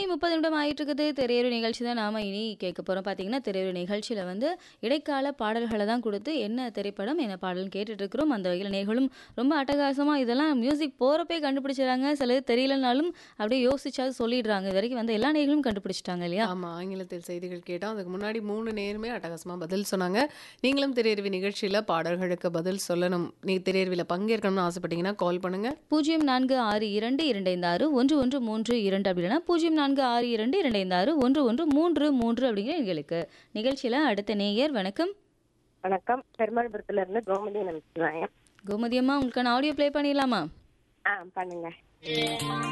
மணி முப்பது நிமிடம் ஆயிட்டு இருக்குது திரையொரு நிகழ்ச்சி தான் நாம இனி கேட்க போறோம் பார்த்தீங்கன்னா திரையொரு நிகழ்ச்சியில வந்து இடைக்கால பாடல்களை தான் கொடுத்து என்ன திரைப்படம் என்ன பாடல்னு கேட்டுட்டு இருக்கிறோம் அந்த வகையில் நேர்களும் ரொம்ப அட்டகாசமா இதெல்லாம் மியூசிக் போறப்பே கண்டுபிடிச்சிடறாங்க சிலது தெரியலனாலும் அப்படியே யோசிச்சாவது சொல்லிடுறாங்க இது வரைக்கும் வந்து எல்லா நேர்களும் கண்டுபிடிச்சிட்டாங்க இல்லையா ஆமா ஆங்கிலத்தில் செய்திகள் கேட்டோம் அதுக்கு முன்னாடி மூணு நேருமே அட்டகாசமா பதில் சொன்னாங்க நீங்களும் திரையருவி நிகழ்ச்சியில பாடல்களுக்கு பதில் சொல்லணும் நீ திரையருவில பங்கேற்கணும்னு ஆசைப்பட்டீங்கன்னா கால் பண்ணுங்க பூஜ்ஜியம் நான்கு ஆறு இரண்டு இரண்டு ஐந்து ஆறு ஒன்று ஒன்று மூன்று இரண்டு அப்படின்னா பூஜ்ஜியம் நான்கு ஆறு இரண்டு இரண்டு ஐந்து ஆறு ஒன்று ஒன்று மூன்று மூன்று அப்படிங்கிற எங்களுக்கு நிகழ்ச்சியில அடுத்த நேயர் வணக்கம் வணக்கம் பெருமாள்புரத்துல இருந்து கோமதி நமச்சிவாயம் கோமதி அம்மா உங்களுக்கான ஆடியோ ப்ளே பண்ணிடலாமா ஆ பண்ணுங்க